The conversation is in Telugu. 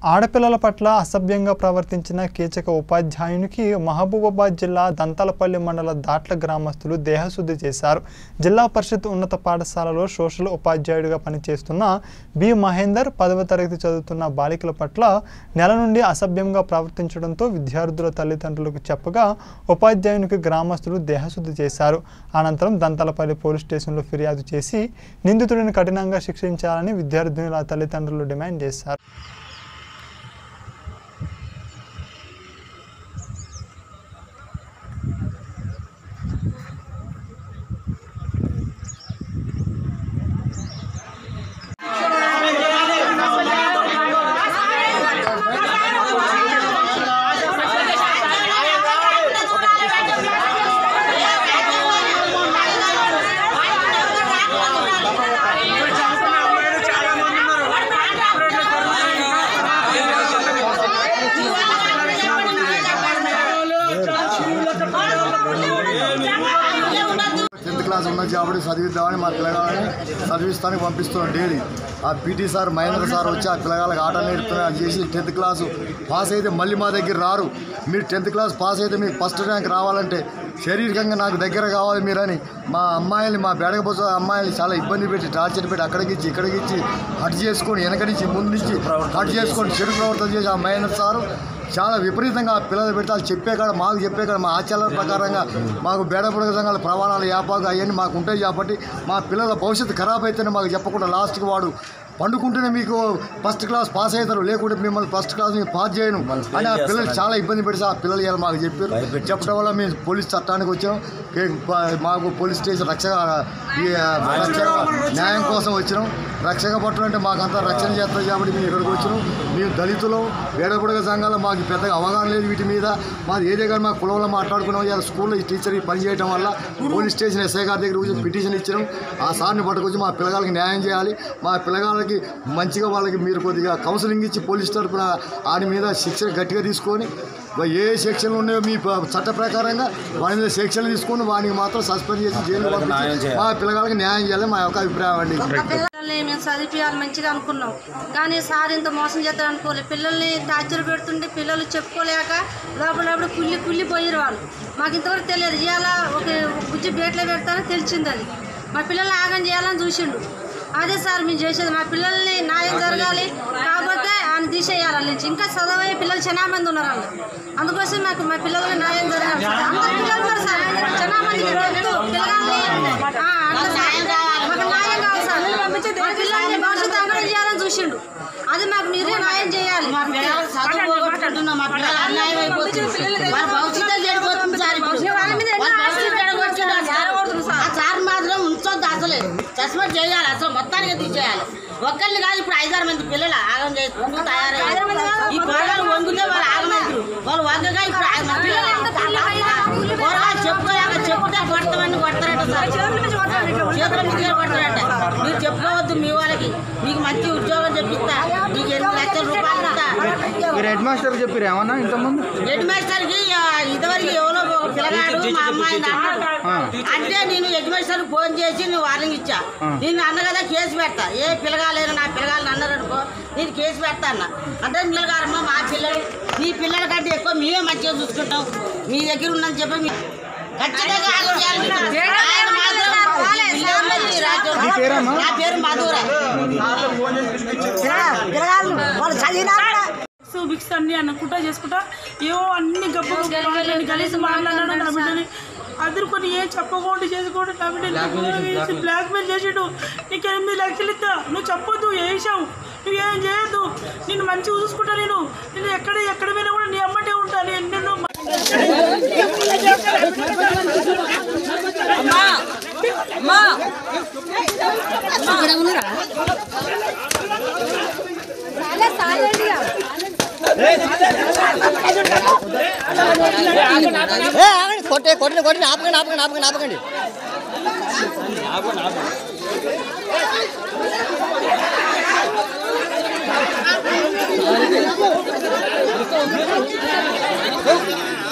ఆడపిల్లల పట్ల అసభ్యంగా ప్రవర్తించిన కీచక ఉపాధ్యాయునికి మహబూబాబాద్ జిల్లా దంతలపల్లి మండల దాట్ల గ్రామస్తులు దేహశుద్ధి చేశారు జిల్లా పరిషత్ ఉన్నత పాఠశాలలో సోషల్ ఉపాధ్యాయుడిగా పనిచేస్తున్న బి మహేందర్ పదవ తరగతి చదువుతున్న బాలికల పట్ల నెల నుండి అసభ్యంగా ప్రవర్తించడంతో విద్యార్థుల తల్లిదండ్రులకు చెప్పగా ఉపాధ్యాయునికి గ్రామస్తులు దేహశుద్ధి చేశారు అనంతరం దంతలపల్లి పోలీస్ స్టేషన్లో ఫిర్యాదు చేసి నిందితుడిని కఠినంగా శిక్షించాలని విద్యార్థినుల తల్లిదండ్రులు డిమాండ్ చేశారు టెన్త్ క్లాస్ ఉన్న కాబట్టి చదివిద్దామని మా పిల్లగాలని చదివిస్తానికి పంపిస్తున్నాం డైలీ ఆ పీటీ సార్ మహేంద్ర సార్ వచ్చి ఆ పిల్లగాళ్ళకి ఆట నేర్పుతున్నా చేసి టెన్త్ క్లాసు పాస్ అయితే మళ్ళీ మా దగ్గర రారు మీరు టెన్త్ క్లాస్ పాస్ అయితే మీకు ఫస్ట్ ర్యాంక్ రావాలంటే శారీరకంగా నాకు దగ్గర కావాలి మీరని మా అమ్మాయిల్ని మా బేడకపోస అమ్మాయిల్ని చాలా ఇబ్బంది పెట్టి టార్చర్ పెట్టి అక్కడికి ఇచ్చి ఇక్కడికి ఇచ్చి హట్ చేసుకొని వెనక నుంచి ముందు నుంచి హట్ చేసుకొని చెడు ప్రవర్తన చేసి ఆ మహేంద్ర సారు చాలా విపరీతంగా ఆ పిల్లలు పెడితే వాళ్ళు చెప్పే కాడ మాకు చెప్పే కాడ మా ఆచారాల ప్రకారంగా మాకు బేడపడక సంఘాల ప్రమాణాలు యాపాకు అవన్నీ మాకు ఉంటాయి కాబట్టి మా పిల్లల భవిష్యత్తు ఖరాబ్ అయితేనే మాకు చెప్పకుండా లాస్ట్కి వాడు పండుకుంటేనే మీకు ఫస్ట్ క్లాస్ పాస్ అవుతారు లేకుంటే మిమ్మల్ని ఫస్ట్ క్లాస్ మీకు పాస్ చేయను అని ఆ పిల్లలు చాలా ఇబ్బంది పెడితే ఆ పిల్లలు ఇలా మాకు చెప్పారు చెప్పడం వల్ల మేము పోలీస్ చట్టానికి వచ్చాం కే- ప- మాకు పోలీస్ స్టేషన్ రక్షక ఈ, ఆ, రక్షక న్యాయం కోసం వచ్చినాం రక్షక పట్టణం అంటే మాకంతా రక్షణ చేస్తారు కాబట్టి మేము ఇక్కడికి వచ్చినాం మేము దళితులు వేడపడగ సంఘాలు మాకు పెద్దగా అవగాహన లేదు వీటి మీద మాది ఏదే కానీ మా కులంలో మాట్లాడుకున్నాం ఇలా స్కూల్లో ఈ టీచర్ ఈ పని చేయడం వల్ల పోలీస్ స్టేషన్ ఎస్ఐ గారి దగ్గర కూర్చొని పిటిషన్ ఇచ్చినాం ఆ సార్ని పట్టుకొచ్చి మా పిల్లగాళ్ళకి న్యాయం చేయాలి మా పిల్లగాళ్ళకి మంచిగా వాళ్ళకి మీరు కొద్దిగా కౌన్సిలింగ్ ఇచ్చి పోలీస్ తరఫున వాడి మీద శిక్ష గట్టిగా తీసుకొని ఏ సెక్షన్లు ఉన్నాయో మీ ప- చట్ట ప్రకారంగా వాడి మీద శిక్షలు తీసుకొని వాడిని మాత్రం సస్పెండ్ చేసి జైలు పంపించి మా పిల్లగాళ్ళకి న్యాయం చేయాలి మా యొక్క అభిప్రాయం అండి పిల్లల్ని మేము చదివించాలి మంచిగా అనుకున్నాం కానీ సార్ ఇంత మోసం చేద్దాం అనుకోలేదు పిల్లల్ని టార్చర్ పెడుతుంటే పిల్లలు చెప్పుకోలేక లోపల లోపల కుళ్ళి కుళ్ళి పోయారు వాళ్ళు మాకు ఇంతవరకు తెలియదు ఇవాళ ఒక బుజ్జి బేట్లో పెడతానని తెలిసింది అది మా పిల్లల్ని ఆగం చేయాలని చూసిండు అదే సార్ మేము చేసేది మా పిల్లల్ని న్యాయం జరగాలి కాకపోతే ఆయన తీసేయాలి వాళ్ళ నుంచి ఇంకా చదవే పిల్లలు చాలా మంది ఉన్నారు వాళ్ళు అందుకోసం మాకు మా పిల్లలకి న్యాయం జరగాలి సార్. అందరు పిల్లలు ఉన్నారు సార్ చాలా మంది చెప్తూ పిల్లల్ని ఆ, అట్లా సార్. మాకు న్యాయం కావాలి సార్ మా పిల్లల్ని భవిష్యత్తు అంకడం చేయాలని చూసిండు అది మాకు మీరే న్యాయం చేయాలి మా పిల్లలు చదువు పోగొట్టుకుంటున్నాం మా పిల్లలు అన్యాయం అయిపోతుంది వాళ్ళ భవిష్యత్తు చెడిపోతుంది సార్ ఇప్పుడు వాళ్ళ మీద ఎన్నో వాళ్ళ భవిష్యత్తు ఆశలు చెడగొట్టిండు ఆ సార్ కొడుతుంది సార్. ఆ సార్ మాత్రం ఉంచొద్దు అసలు సస్పెండ్ చేయాలి అసలు మొత్తానికి తీసేయాలి ఒక్కరిని కాదు ఇప్పుడు ఐదారు మంది పిల్లలు ఆగం చేసుకుంటూ తయారయ్యారు ఈ పిల్లలు వంగితే వాళ్ళు ఆగమైంది వాళ్ళు వంగగా ఇప్పుడు ఆ- మన పిల్లలు పోరాడు చెప్పుకోలేక చెప్పుకుంటే కొడతామని కొడతారట సార్ చేతుల మీద కొడతారట మీరు చెప్పుకోవద్దు మీ వాళ్ళకి మీకు మంచి ఉద్యోగం చెప్పిస్తా మీకు ఎనిమిది లక్షల రూపాయలు ఇస్తా మీరు హెడ్ మాస్టర్ చెప్పారు ఏమన్నా ఇంతకుముందు హెడ్ మాస్టర్ కి ఇదివరకు ఎవరో ఒక పిల్లగాడు మా అమ్మాయి అన్నాడు అంటే నేను హెడ్ మాస్టర్ ఫోన్ చేసి నువ్వు వార్నింగ్ ఇచ్చా నేను అన్న కదా కేసు పెడతా ఏ పిల్లగాలేరు నా పిల్లగాళ్ళు అన్నారు అనుకో నేను కేసు పెడతా అన్న అంటే పిల్లగారమ్మ మా పిల్లలు నీ పిల్లల కంటే ఎక్కువ మేమే మంచిగా చూసుకుంటాం మీ దగ్గర ఉన్నది చెప్పి మీ ఖచ్చితంగా ఆగం చేయాలి మీరు. ఆయన మాత్రం ఈ విలేజ్లో ఈ రాజ్యం. మీ పేరమ్మా? నా పేరు మధుర సో బిక్స్ అన్ని అనుకుంటా చేసుకుంటా ఏవో అన్ని గబ్బు గబ్బు కలిసి మాట్లాడాడు నా బిడ్డని అదురుకొని ఏం చెప్పకుండా చేసుకోండి నా బిడ్డని బ్లాక్ మెయిల్ చేసాడు నీకు ఎనిమిది లక్షలు ఇస్తా నువ్వు చెప్పొద్దు వేసావు నువ్వు ఏం చేయొద్దు నేను మంచిగా చూసుకుంటా నేను నేను ఎక్కడ ఎక్కడ పోయినా కూడా నీ అమ్మటే ఉంటాను ఎన్నెన్నో కొట్టే కొట్టిన కొట్టిన ఆపకండి ఆపకండి ఆపకండి ఆపకండి ఆ